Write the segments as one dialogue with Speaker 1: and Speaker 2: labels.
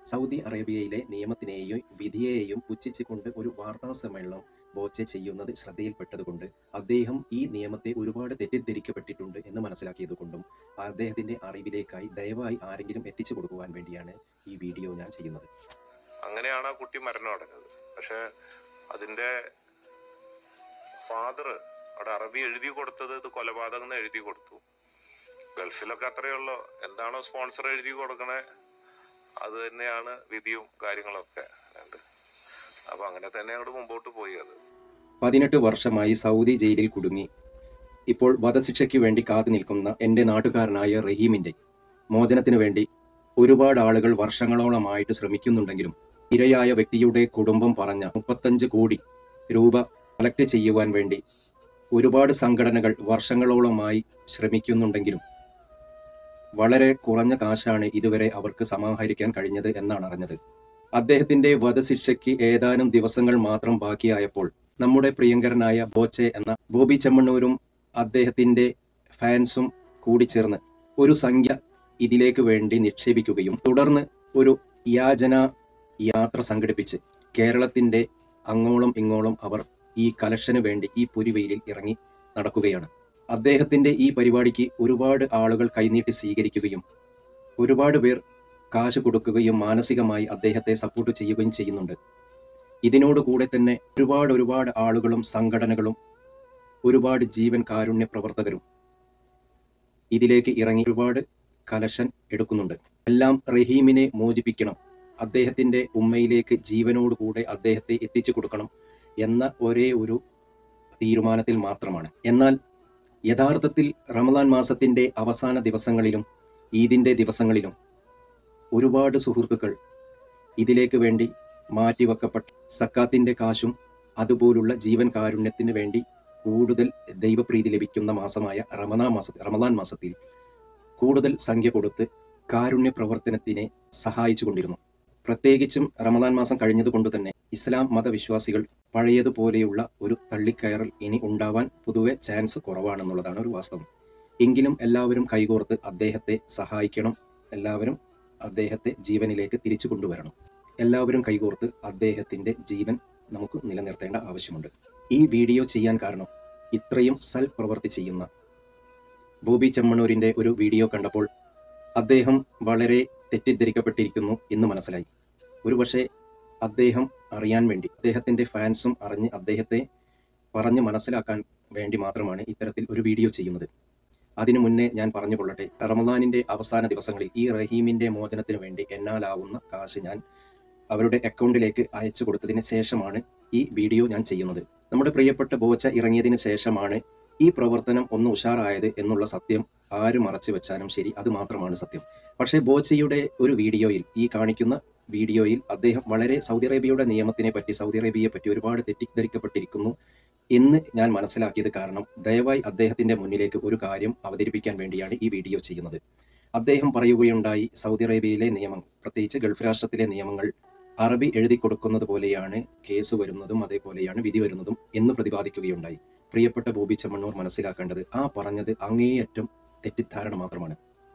Speaker 1: Saudi അറേബ്യയിലെ നിയമത്തിനെയും വിധിയെയും പുച്ഛിച്ചുകൊണ്ട് ഒരു വാർത്താ സമ്മേളനം ബോച്ചെ ചെയ്യുന്നത് ശ്രദ്ധയിൽപ്പെട്ടതുകൊണ്ട് അദ്ദേഹം ഈ നിയമത്തെ ഒരുപാട് തെറ്റിദ്ധരിക്കപ്പെട്ടിട്ടുണ്ട് എന്ന് മനസ്സിലാക്കിയതുകൊണ്ടും അദ്ദേഹത്തിന്റെ അറിവിലേക്കായി ദയവായി ആരെങ്കിലും എത്തിച്ചു കൊടുക്കുവാൻ വേണ്ടിയാണ് ഈ വീഡിയോ ഞാൻ ചെയ്യുന്നത്
Speaker 2: അങ്ങനെയാണ് ആ കുട്ടി മരണം അടഞ്ഞത് പക്ഷെ അതിന്റെ ഫാദർ അവിടെ അറബി എഴുതി കൊടുത്തത് ഇത് കൊലപാതകം എന്ന് എഴുതി കൊടുത്തു ഗൾഫിലൊക്കെ അത്രയേ ഉള്ളൂ എന്താണോ സ്പോൺസർ എഴുതി കൊടുക്കണേ അത് തന്നെയാണ് വിധിയും കാര്യങ്ങളൊക്കെ ഉണ്ട് അപ്പൊ അങ്ങനെ തന്നെ അങ്ങോട്ട് മുമ്പോട്ട് പോയി അത്
Speaker 1: പതിനെട്ട് വർഷമായി സൗദി ജയിലിൽ കുടുങ്ങി ഇപ്പോൾ വധശിക്ഷയ്ക്ക് വേണ്ടി കാത്തു നിൽക്കുന്ന എൻ്റെ നാട്ടുകാരനായ റഹീമിൻ്റെ മോചനത്തിനു വേണ്ടി ഒരുപാട് ആളുകൾ വർഷങ്ങളോളമായിട്ട് ശ്രമിക്കുന്നുണ്ടെങ്കിലും ഇരയായ വ്യക്തിയുടെ കുടുംബം പറഞ്ഞ മുപ്പത്തഞ്ച് കോടി രൂപ കളക്ട് ചെയ്യുവാൻ വേണ്ടി ഒരുപാട് സംഘടനകൾ വർഷങ്ങളോളമായി ശ്രമിക്കുന്നുണ്ടെങ്കിലും വളരെ കുറഞ്ഞ കാശാണ് ഇതുവരെ അവർക്ക് സമാഹരിക്കാൻ കഴിഞ്ഞത് എന്നാണ് അറിഞ്ഞത് അദ്ദേഹത്തിന്റെ വധശിക്ഷയ്ക്ക് ഏതാനും ദിവസങ്ങൾ മാത്രം ബാക്കിയായപ്പോൾ നമ്മുടെ പ്രിയങ്കരനായ ബോച്ചെ എന്ന ബോബി ചെമ്മണ്ണൂരും അദ്ദേഹത്തിന്റെ ഫാൻസും കൂടി ചേർന്ന് ഒരു സംഖ്യ ഇതിലേക്ക് വേണ്ടി നിക്ഷേപിക്കുകയും തുടർന്ന് ഒരു യാചന യാത്ര സംഘടിപ്പിച്ച് കേരളത്തിന്റെ അങ്ങോളം ഇങ്ങോളം അവർ ഈ കലക്ഷന് വേണ്ടി ഈ പുരിവെയിലിൽ ഇറങ്ങി നടക്കുകയാണ് അദ്ദേഹത്തിന്റെ ഈ പരിപാടിക്ക് ഒരുപാട് ആളുകൾ കൈനീട്ടി സ്വീകരിക്കുകയും ഒരുപാട് പേർ കാശ് കൊടുക്കുകയും മാനസികമായി അദ്ദേഹത്തെ സപ്പോർട്ട് ചെയ്യുകയും ചെയ്യുന്നുണ്ട് ഇതിനോട് കൂടെ തന്നെ ഒരുപാട് ഒരുപാട് ആളുകളും സംഘടനകളും ഒരുപാട് ജീവൻ കാരുണ്യ പ്രവർത്തകരും ഇതിലേക്ക് ഇറങ്ങി ഒരുപാട് കലക്ഷൻ എടുക്കുന്നുണ്ട് എല്ലാം റഹീമിനെ മോചിപ്പിക്കണം അദ്ദേഹത്തിന്റെ ഉമ്മയിലേക്ക് ജീവനോടുകൂടെ അദ്ദേഹത്തെ എത്തിച്ചു കൊടുക്കണം എന്ന ഒരേ ഒരു തീരുമാനത്തിൽ മാത്രമാണ് എന്നാൽ യഥാർത്ഥത്തിൽ റമദാൻ മാസത്തിന്റെ അവസാന ദിവസങ്ങളിലും ഈദിന്റെ ദിവസങ്ങളിലും ഒരുപാട് സുഹൃത്തുക്കൾ ഇതിലേക്ക് വേണ്ടി മാറ്റിവെക്കപ്പെട്ട സക്കാത്തിന്റെ കാശും അതുപോലുള്ള ജീവൻ കാരുണ്യത്തിന് വേണ്ടി കൂടുതൽ ദൈവപ്രീതി ലഭിക്കുന്ന മാസമായ റമദാൻ മാസ റമദാൻ മാസത്തിൽ കൂടുതൽ സംഖ്യ കൊടുത്ത് കാരുണ്യ പ്രവർത്തനത്തിനെ സഹായിച്ചു കൊണ്ടിരുന്നു പ്രത്യേകിച്ചും റമദാൻ മാസം കഴിഞ്ഞതുകൊണ്ട് തന്നെ ഇസ്ലാം മതവിശ്വാസികൾ പഴയതുപോലെയുള്ള ഒരു തള്ളിക്കയറൽ ഇനി ഉണ്ടാവാൻ പൊതുവെ ചാൻസ് കുറവാണെന്നുള്ളതാണ് ഒരു വാസ്തവം എങ്കിലും എല്ലാവരും കൈകോർത്ത് അദ്ദേഹത്തെ സഹായിക്കണം എല്ലാവരും അദ്ദേഹത്തെ ജീവനിലേക്ക് തിരിച്ചു കൊണ്ടുവരണം എല്ലാവരും കൈകോർത്ത് അദ്ദേഹത്തിന്റെ ജീവൻ നമുക്ക് നിലനിർത്തേണ്ട ആവശ്യമുണ്ട് ഈ വീഡിയോ ചെയ്യാൻ കാരണം ഇത്രയും സൽ പ്രവർത്തി ചെയ്യുന്ന ബോബി ചെമ്മണ്ണൂരിന്റെ ഒരു വീഡിയോ കണ്ടപ്പോൾ അദ്ദേഹം വളരെ തെറ്റിദ്ധരിക്കപ്പെട്ടിരിക്കുന്നു എന്ന് മനസ്സിലായി ഒരുപക്ഷെ അദ്ദേഹം അറിയാൻ വേണ്ടി അദ്ദേഹത്തിന്റെ ഫാൻസും അറിഞ്ഞ് അദ്ദേഹത്തെ പറഞ്ഞ് മനസ്സിലാക്കാൻ വേണ്ടി മാത്രമാണ് ഇത്തരത്തിൽ ഒരു വീഡിയോ ചെയ്യുന്നത് അതിനു മുന്നേ ഞാൻ പറഞ്ഞു കൊള്ളട്ടെ റമദാനിന്റെ അവസാന ദിവസങ്ങളിൽ ഈ റഹീമിന്റെ മോചനത്തിന് വേണ്ടി എന്നാലാവുന്ന കാശ് ഞാൻ അവരുടെ അക്കൗണ്ടിലേക്ക് അയച്ചു കൊടുത്തതിന് ശേഷമാണ് ഈ വീഡിയോ ഞാൻ ചെയ്യുന്നത് നമ്മുടെ പ്രിയപ്പെട്ട ബോച്ച ഇറങ്ങിയതിന് ശേഷമാണ് ഈ പ്രവർത്തനം ഒന്ന് ഉഷാറായത് എന്നുള്ള സത്യം ആര് മറച്ചു വെച്ചാലും ശരി അത് മാത്രമാണ് സത്യം പക്ഷേ ബോച്ചയുടെ ഒരു വീഡിയോയിൽ ഈ കാണിക്കുന്ന വീഡിയോയിൽ അദ്ദേഹം വളരെ സൗദി അറേബ്യയുടെ നിയമത്തിനെ പറ്റി സൗദി അറേബ്യയെ പറ്റി ഒരുപാട് തെറ്റിദ്ധരിക്കപ്പെട്ടിരിക്കുന്നു എന്ന് ഞാൻ മനസ്സിലാക്കിയത് കാരണം ദയവായി അദ്ദേഹത്തിന്റെ മുന്നിലേക്ക് ഒരു കാര്യം അവതരിപ്പിക്കാൻ വേണ്ടിയാണ് ഈ വീഡിയോ ചെയ്യുന്നത് അദ്ദേഹം പറയുകയുണ്ടായി സൗദി അറേബ്യയിലെ നിയമം പ്രത്യേകിച്ച് ഗൾഫ് രാഷ്ട്രത്തിലെ നിയമങ്ങൾ അറബി എഴുതി കൊടുക്കുന്നത് പോലെയാണ് കേസ് വരുന്നതും അതേപോലെയാണ് വിധി വരുന്നതും എന്ന് പ്രതിപാദിക്കുകയുണ്ടായി പ്രിയപ്പെട്ട ബോബി ചെമ്മണ്ണൂർ മനസ്സിലാക്കേണ്ടത് ആ പറഞ്ഞത് അങ്ങേയറ്റം തെറ്റിദ്ധാരണ മാത്രമാണ്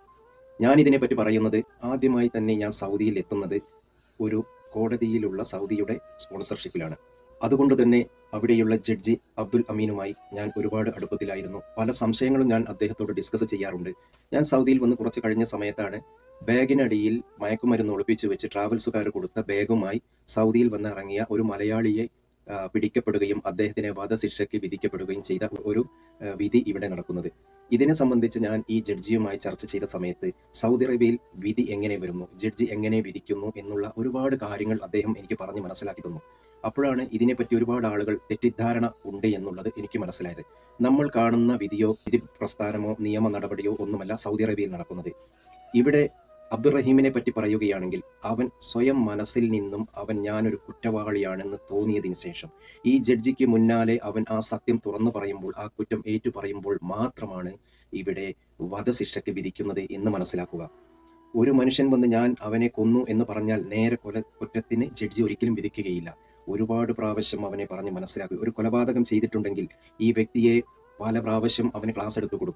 Speaker 1: ഞാൻ ഇതിനെപ്പറ്റി പറയുന്നത് ആദ്യമായി തന്നെ ഞാൻ സൗദിയിൽ എത്തുന്നത് ഒരു കോടതിയിലുള്ള സൗദിയുടെ സ്പോൺസർഷിപ്പിലാണ് അതുകൊണ്ട് തന്നെ അവിടെയുള്ള ജഡ്ജി അബ്ദുൽ അമീനുമായി ഞാൻ ഒരുപാട് അടുപ്പത്തിലായിരുന്നു പല സംശയങ്ങളും ഞാൻ അദ്ദേഹത്തോട് ഡിസ്കസ് ചെയ്യാറുണ്ട് ഞാൻ സൗദിയിൽ വന്ന് കുറച്ച് കഴിഞ്ഞ സമയത്താണ് ബാഗിനടിയിൽ മയക്കുമരുന്ന് ഒളിപ്പിച്ചു വെച്ച് ട്രാവൽസുകാർ കൊടുത്ത ബാഗുമായി സൗദിയിൽ വന്ന് ഇറങ്ങിയ ഒരു മലയാളിയെ ആ, പിടിക്കപ്പെടുകയും അദ്ദേഹത്തിനെ വധശിക്ഷയ്ക്ക് വിധിക്കപ്പെടുകയും ചെയ്ത ഒരു ആ, വിധി ഇവിടെ നടക്കുന്നത് ഇതിനെ സംബന്ധിച്ച് ഞാൻ ഈ ജഡ്ജിയുമായി ചർച്ച ചെയ്ത സമയത്ത് സൗദി അറേബ്യയിൽ വിധി എങ്ങനെ വരുന്നു ജഡ്ജി എങ്ങനെ വിധിക്കുന്നു എന്നുള്ള ഒരുപാട് കാര്യങ്ങൾ അദ്ദേഹം എനിക്ക് പറഞ്ഞ് മനസ്സിലാക്കി തന്നു അപ്പോഴാണ് ഇതിനെപ്പറ്റി ഒരുപാട് ആളുകൾ തെറ്റിദ്ധാരണ ഉണ്ട് എന്നുള്ളത് എനിക്ക് മനസ്സിലായത് നമ്മൾ കാണുന്ന വിധിയോ വിധി പ്രസ്ഥാനമോ നിയമ നടപടിയോ ഒന്നുമല്ല സൗദി അറേബ്യയിൽ നടക്കുന്നത് ഇവിടെ അബ്ദുറഹീമിനെ പറ്റി പറയുകയാണെങ്കിൽ അവൻ സ്വയം മനസ്സിൽ നിന്നും അവൻ ഞാനൊരു കുറ്റവാളിയാണെന്ന് തോന്നിയതിനു ശേഷം ഈ ജഡ്ജിക്ക് മുന്നാലെ അവൻ ആ സത്യം തുറന്നു പറയുമ്പോൾ ആ കുറ്റം ഏറ്റു പറയുമ്പോൾ മാത്രമാണ് ഇവിടെ വധശിക്ഷയ്ക്ക് വിധിക്കുന്നത് എന്ന് മനസ്സിലാക്കുക ഒരു മനുഷ്യൻ വന്ന് ഞാൻ അവനെ കൊന്നു എന്ന് പറഞ്ഞാൽ നേരെ കൊല കുറ്റത്തിന് ജഡ്ജി ഒരിക്കലും വിധിക്കുകയില്ല ഒരുപാട് പ്രാവശ്യം അവനെ പറഞ്ഞ് മനസ്സിലാക്കുക ഒരു കൊലപാതകം ചെയ്തിട്ടുണ്ടെങ്കിൽ ഈ വ്യക്തിയെ പല പ്രാവശ്യം അവന് ക്ലാസ് എടുത്തു കൊടുക്കും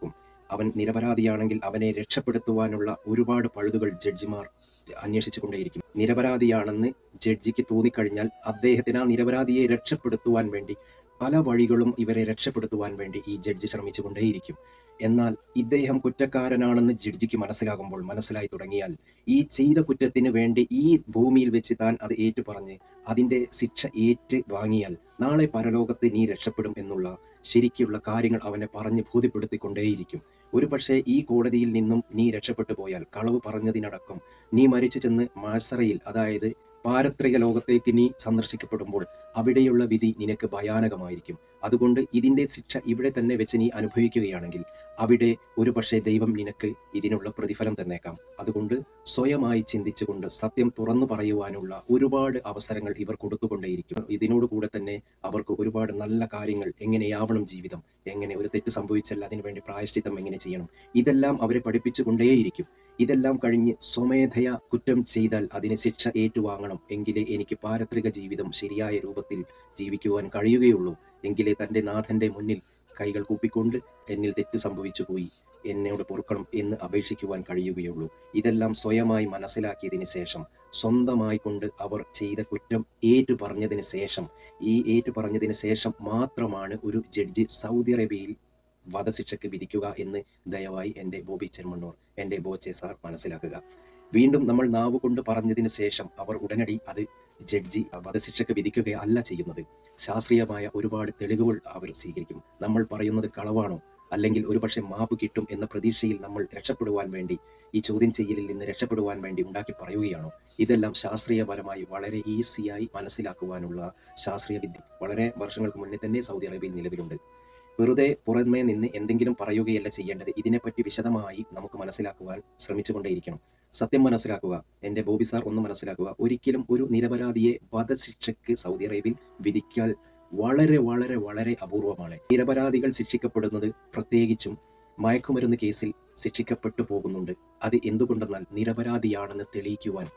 Speaker 1: അവൻ നിരപരാധിയാണെങ്കിൽ അവനെ രക്ഷപ്പെടുത്തുവാനുള്ള ഒരുപാട് പഴുതുകൾ ജഡ്ജിമാർ അന്വേഷിച്ചു കൊണ്ടേയിരിക്കും നിരപരാധിയാണെന്ന് ജഡ്ജിക്ക് തോന്നിക്കഴിഞ്ഞാൽ അദ്ദേഹത്തിന് ആ നിരപരാധിയെ രക്ഷപ്പെടുത്തുവാൻ വേണ്ടി പല വഴികളും ഇവരെ രക്ഷപ്പെടുത്തുവാൻ വേണ്ടി ഈ ജഡ്ജി ശ്രമിച്ചുകൊണ്ടേയിരിക്കും എന്നാൽ ഇദ്ദേഹം കുറ്റക്കാരനാണെന്ന് ജഡ്ജിക്ക് മനസ്സിലാകുമ്പോൾ മനസ്സിലായി തുടങ്ങിയാൽ ഈ ചെയ്ത കുറ്റത്തിന് വേണ്ടി ഈ ഭൂമിയിൽ വെച്ച് താൻ അത് ഏറ്റുപറഞ്ഞ് അതിന്റെ ശിക്ഷ ഏറ്റ് വാങ്ങിയാൽ നാളെ പരലോകത്ത് നീ രക്ഷപ്പെടും എന്നുള്ള ശരിക്കുള്ള കാര്യങ്ങൾ അവനെ പറഞ്ഞ് ബോധ്യപ്പെടുത്തിക്കൊണ്ടേയിരിക്കും ഒരു പക്ഷേ ഈ കോടതിയിൽ നിന്നും നീ രക്ഷപ്പെട്ടു പോയാൽ കളവ് പറഞ്ഞതിനടക്കം നീ മരിച്ചു ചെന്ന് മാസറയിൽ അതായത് പാരത്രിക ലോകത്തേക്ക് നീ സന്ദർശിക്കപ്പെടുമ്പോൾ അവിടെയുള്ള വിധി നിനക്ക് ഭയാനകമായിരിക്കും അതുകൊണ്ട് ഇതിന്റെ ശിക്ഷ ഇവിടെ തന്നെ വെച്ച് നീ അനുഭവിക്കുകയാണെങ്കിൽ അവിടെ ഒരു പക്ഷേ ദൈവം നിനക്ക് ഇതിനുള്ള പ്രതിഫലം തന്നേക്കാം അതുകൊണ്ട് സ്വയമായി ചിന്തിച്ചുകൊണ്ട് സത്യം തുറന്നു പറയുവാനുള്ള ഒരുപാട് അവസരങ്ങൾ ഇവർ കൊടുത്തുകൊണ്ടേയിരിക്കും ഇതിനോട് കൂടെ തന്നെ അവർക്ക് ഒരുപാട് നല്ല കാര്യങ്ങൾ എങ്ങനെയാവണം ജീവിതം എങ്ങനെ ഒരു തെറ്റ് സംഭവിച്ചാൽ അതിനുവേണ്ടി പ്രായശ്ചിത്തം എങ്ങനെ ചെയ്യണം ഇതെല്ലാം അവരെ പഠിപ്പിച്ചുകൊണ്ടേയിരിക്കും ഇതെല്ലാം കഴിഞ്ഞ് സ്വമേധയാ കുറ്റം ചെയ്താൽ അതിന് ശിക്ഷ ഏറ്റുവാങ്ങണം എങ്കിലേ എനിക്ക് പാരത്രിക ജീവിതം ശരിയായ രൂപത്തിൽ ജീവിക്കുവാൻ കഴിയുകയുള്ളൂ എങ്കിലേ തൻ്റെ നാഥന്റെ മുന്നിൽ കൈകൾ കൂപ്പിക്കൊണ്ട് എന്നിൽ തെറ്റ് സംഭവിച്ചു പോയി എന്നോട് പൊറുക്കണം എന്ന് അപേക്ഷിക്കുവാൻ കഴിയുകയുള്ളൂ ഇതെല്ലാം സ്വയമായി മനസ്സിലാക്കിയതിന് ശേഷം സ്വന്തമായി കൊണ്ട് അവർ ചെയ്ത കുറ്റം ഏറ്റു പറഞ്ഞതിന് ശേഷം ഈ ഏറ്റു പറഞ്ഞതിന് ശേഷം മാത്രമാണ് ഒരു ജഡ്ജി സൗദി അറേബ്യയിൽ വധശിക്ഷയ്ക്ക് വിധിക്കുക എന്ന് ദയവായി എൻ്റെ ബോബി ചെമ്മണ്ണൂർ എൻ്റെ ബോച്ചെ സാർ മനസ്സിലാക്കുക വീണ്ടും നമ്മൾ നാവ് കൊണ്ട് പറഞ്ഞതിന് ശേഷം അവർ ഉടനടി അത് ജഡ്ജി വധശിക്ഷയ്ക്ക് വിധിക്കുകയല്ല ചെയ്യുന്നത് ശാസ്ത്രീയമായ ഒരുപാട് തെളിവുകൾ അവർ സ്വീകരിക്കും നമ്മൾ പറയുന്നത് കളവാണോ അല്ലെങ്കിൽ ഒരുപക്ഷെ മാപ്പ് കിട്ടും എന്ന പ്രതീക്ഷയിൽ നമ്മൾ രക്ഷപ്പെടുവാൻ വേണ്ടി ഈ ചോദ്യം ചെയ്യലിൽ നിന്ന് രക്ഷപ്പെടുവാൻ വേണ്ടി ഉണ്ടാക്കി പറയുകയാണോ ഇതെല്ലാം ശാസ്ത്രീയപരമായി വളരെ ഈസിയായി മനസ്സിലാക്കുവാനുള്ള ശാസ്ത്രീയ വിദ്യ വളരെ വർഷങ്ങൾക്ക് മുന്നേ തന്നെ സൗദി അറേബ്യയിൽ നിലവിലുണ്ട് വെറുതെ പുറമേ നിന്ന് എന്തെങ്കിലും പറയുകയല്ല ചെയ്യേണ്ടത് ഇതിനെപ്പറ്റി വിശദമായി നമുക്ക് മനസ്സിലാക്കുവാൻ ശ്രമിച്ചുകൊണ്ടേയിരിക്കണം സത്യം മനസ്സിലാക്കുക എൻ്റെ ബോബി സാർ ഒന്ന് മനസ്സിലാക്കുക ഒരിക്കലും ഒരു നിരപരാധിയെ വധശിക്ഷയ്ക്ക് സൗദി അറേബ്യയിൽ വിധിക്കാൻ വളരെ വളരെ വളരെ അപൂർവമാണ് നിരപരാധികൾ ശിക്ഷിക്കപ്പെടുന്നത് പ്രത്യേകിച്ചും മയക്കുമരുന്ന് കേസിൽ ശിക്ഷിക്കപ്പെട്ടു പോകുന്നുണ്ട് അത് എന്തുകൊണ്ടെന്നാൽ നിരപരാധിയാണെന്ന് തെളിയിക്കുവാൻ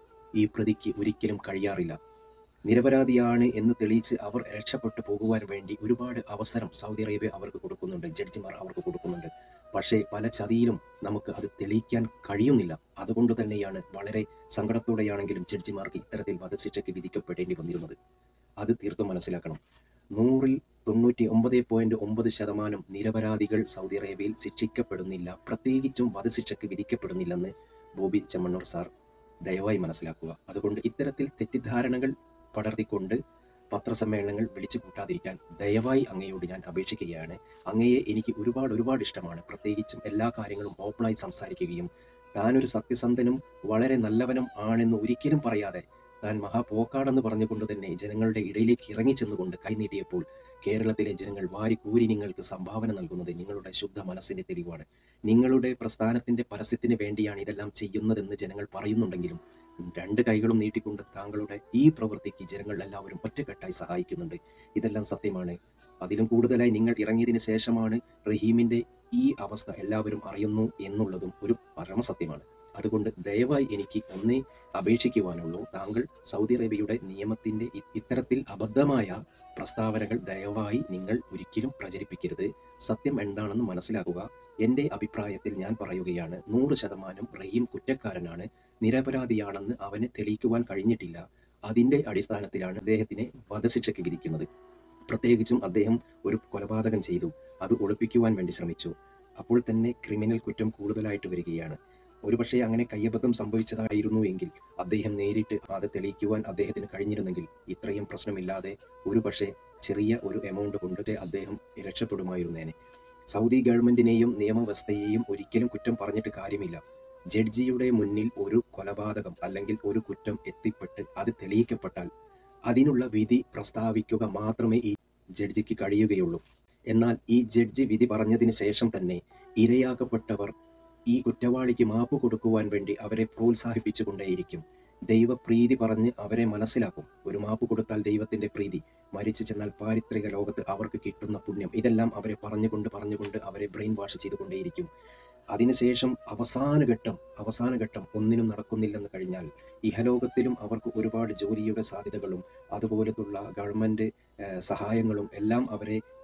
Speaker 1: ഈ പ്രതിക്ക് ഒരിക്കലും കഴിയാറില്ല നിരപരാധിയാണ് എന്ന് തെളിയിച്ച് അവർ രക്ഷപ്പെട്ടു പോകുവാൻ വേണ്ടി ഒരുപാട് അവസരം സൗദി അറേബ്യ അവർക്ക് കൊടുക്കുന്നുണ്ട് ജഡ്ജിമാർ അവർക്ക് കൊടുക്കുന്നുണ്ട് പക്ഷേ പല ചതിയിലും നമുക്ക് അത് തെളിയിക്കാൻ കഴിയുന്നില്ല അതുകൊണ്ട് തന്നെയാണ് വളരെ സങ്കടത്തോടെയാണെങ്കിലും ജഡ്ജിമാർക്ക് ഇത്തരത്തിൽ വധശിക്ഷയ്ക്ക് വിധിക്കപ്പെടേണ്ടി വന്നിരുന്നത് അത് തീർത്തും മനസ്സിലാക്കണം നൂറിൽ തൊണ്ണൂറ്റി ഒമ്പത് പോയിന്റ് ഒമ്പത് ശതമാനം നിരപരാധികൾ സൗദി അറേബ്യയിൽ ശിക്ഷിക്കപ്പെടുന്നില്ല പ്രത്യേകിച്ചും വധശിക്ഷയ്ക്ക് വിധിക്കപ്പെടുന്നില്ലെന്ന് ബോബി ചെമ്മണ്ണൂർ സാർ ദയവായി മനസ്സിലാക്കുക അതുകൊണ്ട് ഇത്തരത്തിൽ തെറ്റിദ്ധാരണകൾ പടർത്തിക്കൊണ്ട് പത്രസമ്മേളനങ്ങൾ വിളിച്ചു കൂട്ടാതിരിക്കാൻ ദയവായി അങ്ങയോട് ഞാൻ അപേക്ഷിക്കുകയാണ് അങ്ങയെ എനിക്ക് ഒരുപാട് ഒരുപാട് ഇഷ്ടമാണ് പ്രത്യേകിച്ചും എല്ലാ കാര്യങ്ങളും ഓപ്പണായി സംസാരിക്കുകയും താനൊരു സത്യസന്ധനും വളരെ നല്ലവനും ആണെന്ന് ഒരിക്കലും പറയാതെ താൻ മഹാപോക്കാടെന്ന് പറഞ്ഞുകൊണ്ട് തന്നെ ജനങ്ങളുടെ ഇടയിലേക്ക് ഇറങ്ങിച്ചെന്നുകൊണ്ട് കൈനീട്ടിയപ്പോൾ കേരളത്തിലെ ജനങ്ങൾ വാരിക്കൂരി നിങ്ങൾക്ക് സംഭാവന നൽകുന്നത് നിങ്ങളുടെ ശുദ്ധ മനസ്സിന്റെ തെളിവാണ് നിങ്ങളുടെ പ്രസ്ഥാനത്തിന്റെ പരസ്യത്തിന് വേണ്ടിയാണ് ഇതെല്ലാം ചെയ്യുന്നതെന്ന് ജനങ്ങൾ പറയുന്നുണ്ടെങ്കിലും രണ്ട് കൈകളും നീട്ടിക്കൊണ്ട് താങ്കളുടെ ഈ പ്രവൃത്തിക്ക് ജനങ്ങൾ എല്ലാവരും ഒറ്റക്കെട്ടായി സഹായിക്കുന്നുണ്ട് ഇതെല്ലാം സത്യമാണ് അതിലും കൂടുതലായി നിങ്ങൾ ഇറങ്ങിയതിന് ശേഷമാണ് റഹീമിന്റെ ഈ അവസ്ഥ എല്ലാവരും അറിയുന്നു എന്നുള്ളതും ഒരു പരമസത്യമാണ് അതുകൊണ്ട് ദയവായി എനിക്ക് ഒന്നേ അപേക്ഷിക്കുവാനുള്ളൂ താങ്കൾ സൗദി അറേബ്യയുടെ നിയമത്തിന്റെ ഇ- ഇത്തരത്തിൽ അബദ്ധമായ പ്രസ്താവനകൾ ദയവായി നിങ്ങൾ ഒരിക്കലും പ്രചരിപ്പിക്കരുത് സത്യം എന്താണെന്ന് മനസ്സിലാക്കുക എന്റെ അഭിപ്രായത്തിൽ ഞാൻ പറയുകയാണ് നൂറ് ശതമാനം റഹീം കുറ്റക്കാരനാണ് നിരപരാധിയാണെന്ന് അവന് തെളിയിക്കുവാൻ കഴിഞ്ഞിട്ടില്ല അതിന്റെ അടിസ്ഥാനത്തിലാണ് അദ്ദേഹത്തിനെ വധശിക്ഷയ്ക്ക് വിധിക്കുന്നത് പ്രത്യേകിച്ചും അദ്ദേഹം ഒരു കൊലപാതകം ചെയ്തു അത് ഒളിപ്പിക്കുവാൻ വേണ്ടി ശ്രമിച്ചു അപ്പോൾ തന്നെ ക്രിമിനൽ കുറ്റം കൂടുതലായിട്ട് വരികയാണ് ഒരുപക്ഷെ അങ്ങനെ കയ്യബദ്ധം സംഭവിച്ചതായിരുന്നു എങ്കിൽ അദ്ദേഹം നേരിട്ട് അത് തെളിയിക്കുവാൻ അദ്ദേഹത്തിന് കഴിഞ്ഞിരുന്നെങ്കിൽ ഇത്രയും പ്രശ്നമില്ലാതെ ഒരുപക്ഷെ ചെറിയ ഒരു എമൗണ്ട് കൊണ്ട് അദ്ദേഹം രക്ഷപ്പെടുമായിരുന്നേനെ സൗദി ഗവൺമെന്റിനെയും നിയമവ്യവസ്ഥയെയും ഒരിക്കലും കുറ്റം പറഞ്ഞിട്ട് കാര്യമില്ല ജഡ്ജിയുടെ മുന്നിൽ ഒരു കൊലപാതകം അല്ലെങ്കിൽ ഒരു കുറ്റം എത്തിപ്പെട്ട് അത് തെളിയിക്കപ്പെട്ടാൽ അതിനുള്ള വിധി പ്രസ്താവിക്കുക മാത്രമേ ഈ ജഡ്ജിക്ക് കഴിയുകയുള്ളൂ എന്നാൽ ഈ ജഡ്ജി വിധി പറഞ്ഞതിന് ശേഷം തന്നെ ഇരയാക്കപ്പെട്ടവർ ഈ കുറ്റവാളിക്ക് മാപ്പ് കൊടുക്കുവാൻ വേണ്ടി അവരെ പ്രോത്സാഹിപ്പിച്ചുകൊണ്ടേയിരിക്കും ദൈവപ്രീതി പറഞ്ഞ് അവരെ മനസ്സിലാക്കും ഒരു മാപ്പ് കൊടുത്താൽ ദൈവത്തിന്റെ പ്രീതി മരിച്ചു ചെന്നാൽ പാരിത്രിക ലോകത്ത് അവർക്ക് കിട്ടുന്ന പുണ്യം ഇതെല്ലാം അവരെ പറഞ്ഞുകൊണ്ട് പറഞ്ഞുകൊണ്ട് അവരെ ബ്രെയിൻ വാഷ് ചെയ്തുകൊണ്ടേയിരിക്കും അതിനുശേഷം അവസാന ഘട്ടം അവസാന ഘട്ടം ഒന്നിനും നടക്കുന്നില്ലെന്ന് കഴിഞ്ഞാൽ ഇഹലോകത്തിലും അവർക്ക് ഒരുപാട് ജോലിയുടെ സാധ്യതകളും അതുപോലത്തുള്ള ഗവൺമെന്റ് ഏഹ്, സഹായങ്ങളും എല്ലാം അവരെ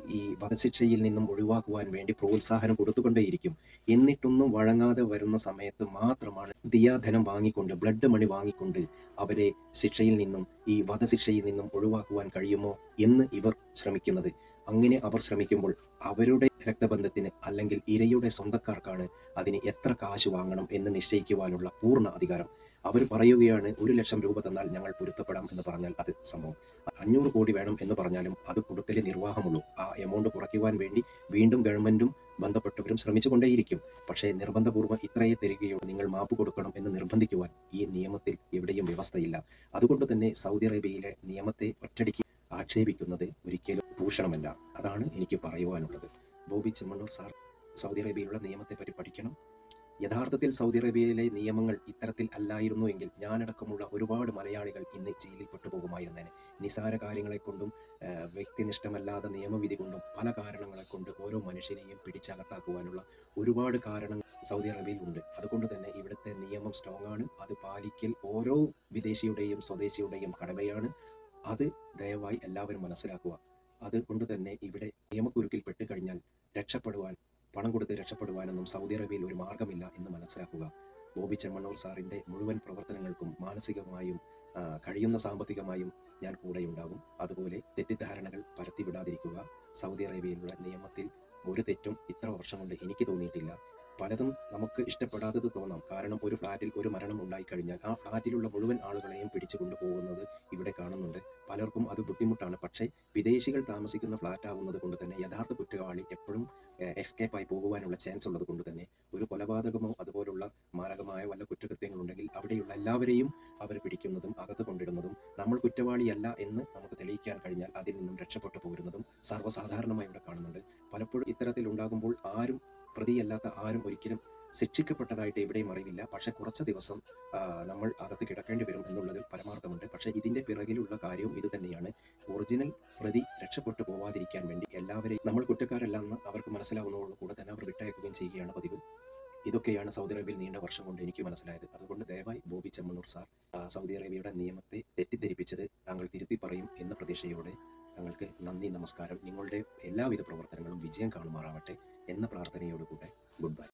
Speaker 1: ഈ വധശിക്ഷയിൽ നിന്നും ഒഴിവാക്കുവാൻ വേണ്ടി പ്രോത്സാഹനം കൊടുത്തുകൊണ്ടേയിരിക്കും എന്നിട്ടൊന്നും വഴങ്ങാതെ വരുന്ന സമയത്ത് മാത്രമാണ് ദിയാധനം വാങ്ങിക്കൊണ്ട് ബ്ലഡ് മണി വാങ്ങിക്കൊണ്ട് അവരെ ശിക്ഷയിൽ നിന്നും ഈ വധശിക്ഷയിൽ നിന്നും ഒഴിവാക്കുവാൻ കഴിയുമോ എന്ന് ഇവർ ശ്രമിക്കുന്നത് അങ്ങനെ അവർ ശ്രമിക്കുമ്പോൾ അവരുടെ രക്തബന്ധത്തിന് അല്ലെങ്കിൽ ഇരയുടെ സ്വന്തക്കാർക്കാണ് അതിന് എത്ര കാശ് വാങ്ങണം എന്ന് നിശ്ചയിക്കുവാനുള്ള പൂർണ്ണ അധികാരം അവർ പറയുകയാണ് ഒരു ലക്ഷം രൂപ തന്നാൽ ഞങ്ങൾ പൊരുത്തപ്പെടാം എന്ന് പറഞ്ഞാൽ അത് സംഭവം അഞ്ഞൂറ് കോടി വേണം എന്ന് പറഞ്ഞാലും അത് കൊടുക്കലേ നിർവാഹമുള്ളൂ ആ എമൗണ്ട് കുറയ്ക്കുവാൻ വേണ്ടി വീണ്ടും ഗവൺമെന്റും ബന്ധപ്പെട്ടവരും ശ്രമിച്ചുകൊണ്ടേയിരിക്കും പക്ഷേ നിർബന്ധപൂർവ്വം ഇത്രയേ തരികയോ നിങ്ങൾ മാപ്പ് കൊടുക്കണം എന്ന് നിർബന്ധിക്കുവാൻ ഈ നിയമത്തിൽ എവിടെയും വ്യവസ്ഥയില്ല അതുകൊണ്ട് തന്നെ സൗദി അറേബ്യയിലെ നിയമത്തെ ഒറ്റടിക്ക് ആക്ഷേപിക്കുന്നത് ഒരിക്കലും ഭൂഷണമല്ല അതാണ് എനിക്ക് പറയുവാനുള്ളത് ബോബി ചെമ്മണ്ണൂർ സാർ സൗദി അറേബ്യയിലുള്ള നിയമത്തെപ്പറ്റി പഠിക്കണം യഥാർത്ഥത്തിൽ സൗദി അറേബ്യയിലെ നിയമങ്ങൾ ഇത്തരത്തിൽ അല്ലായിരുന്നു എങ്കിൽ ഞാനടക്കമുള്ള ഒരുപാട് മലയാളികൾ ഇന്ന് ജയിലിൽ പെട്ടുപോകുമായിരുന്നേനെ നിസാര കാര്യങ്ങളെ കൊണ്ടും ആ, വ്യക്തിനിഷ്ഠമല്ലാത്ത നിയമവിധി കൊണ്ടും പല കാരണങ്ങളെ കൊണ്ട് ഓരോ മനുഷ്യനെയും പിടിച്ചകത്താക്കുവാനുള്ള ഒരുപാട് കാരണങ്ങൾ സൗദി അറേബ്യയിൽ ഉണ്ട് അതുകൊണ്ട് തന്നെ ഇവിടുത്തെ നിയമം സ്ട്രോങ് ആണ് അത് പാലിക്കൽ ഓരോ വിദേശിയുടെയും സ്വദേശിയുടെയും കടമയാണ് അത് ദയവായി എല്ലാവരും മനസ്സിലാക്കുക അതുകൊണ്ട് തന്നെ ഇവിടെ നിയമക്കുരുക്കിൽ പെട്ടുകഴിഞ്ഞാൽ രക്ഷപ്പെടുവാൻ പണം കൊടുത്ത് രക്ഷപ്പെടുവാനൊന്നും സൗദി അറേബ്യയിൽ ഒരു മാർഗമില്ല എന്ന് മനസ്സിലാക്കുക ബോബി ചെമ്മണ്ണൂർ സാറിന്റെ മുഴുവൻ പ്രവർത്തനങ്ങൾക്കും മാനസികമായും ആ, കഴിയുന്ന സാമ്പത്തികമായും ഞാൻ കൂടെയുണ്ടാകും അതുപോലെ തെറ്റിദ്ധാരണകൾ പരത്തിവിടാതിരിക്കുക സൗദി അറേബ്യയിലുള്ള നിയമത്തിൽ ഒരു തെറ്റും ഇത്ര വർഷം കൊണ്ട് എനിക്ക് തോന്നിയിട്ടില്ല പലതും നമുക്ക് ഇഷ്ടപ്പെടാത്തത് തോന്നാം കാരണം ഒരു ഫ്ലാറ്റിൽ ഒരു മരണം ഉണ്ടായിക്കഴിഞ്ഞാൽ ആ ഫ്ലാറ്റിലുള്ള മുഴുവൻ ആളുകളെയും പിടിച്ചു കൊണ്ടുപോകുന്നത് ഇവിടെ കാണുന്നുണ്ട് പലർക്കും അത് ബുദ്ധിമുട്ടാണ് പക്ഷേ വിദേശികൾ താമസിക്കുന്ന ഫ്ലാറ്റ് ആവുന്നത് കൊണ്ട് തന്നെ യഥാർത്ഥ കുറ്റവാളി എപ്പോഴും എസ്കേപ്പ് ആയി പോകുവാനുള്ള ചാൻസ് ഉള്ളത് കൊണ്ട് തന്നെ ഒരു കൊലപാതകമോ അതുപോലുള്ള മാരകമായ വല്ല കുറ്റകൃത്യങ്ങളുണ്ടെങ്കിൽ അവിടെയുള്ള എല്ലാവരെയും അവർ പിടിക്കുന്നതും അകത്ത് കൊണ്ടിടുന്നതും നമ്മൾ കുറ്റവാളിയല്ല എന്ന് നമുക്ക് തെളിയിക്കാൻ കഴിഞ്ഞാൽ അതിൽ നിന്നും രക്ഷപ്പെട്ടു പോരുന്നതും സർവ്വസാധാരണമായി ഇവിടെ കാണുന്നുണ്ട് പലപ്പോഴും ഇത്തരത്തിൽ ഉണ്ടാകുമ്പോൾ ആരും പ്രതിയല്ലാത്ത ആരും ഒരിക്കലും ശിക്ഷിക്കപ്പെട്ടതായിട്ട് എവിടെയും അറിവില്ല പക്ഷെ കുറച്ച് ദിവസം ആ, നമ്മൾ അകത്ത് കിടക്കേണ്ടി വരും എന്നുള്ളതിൽ പരമാർത്ഥമുണ്ട് പക്ഷേ ഇതിന്റെ പിറകിലുള്ള കാര്യവും ഇത് തന്നെയാണ് ഒറിജിനൽ പ്രതി രക്ഷപ്പെട്ടു പോവാതിരിക്കാൻ വേണ്ടി എല്ലാവരെയും നമ്മൾ കുറ്റക്കാരല്ല എന്ന് അവർക്ക് മനസ്സിലാവുന്നതോട് കൂടെ തന്നെ അവർ വിട്ടയക്കുകയും ചെയ്യുകയാണ് പതിവ് ഇതൊക്കെയാണ് സൗദി അറേബ്യയിൽ നീണ്ട വർഷം കൊണ്ട് എനിക്ക് മനസ്സിലായത് അതുകൊണ്ട് ദയവായി ബോബി ചെമ്മണ്ണൂർ സാർ ആ, സൗദി അറേബ്യയുടെ നിയമത്തെ തെറ്റിദ്ധരിപ്പിച്ചത് താങ്കൾ തിരുത്തി പറയും എന്ന പ്രതീക്ഷയോടെ തങ്ങൾക്ക് നന്ദി നമസ്കാരം നിങ്ങളുടെ എല്ലാവിധ പ്രവർത്തനങ്ങളും വിജയം കാണുമാറാവട്ടെ എന്ന പ്രാർത്ഥനയോടുകൂടെ ഗുഡ് ബൈ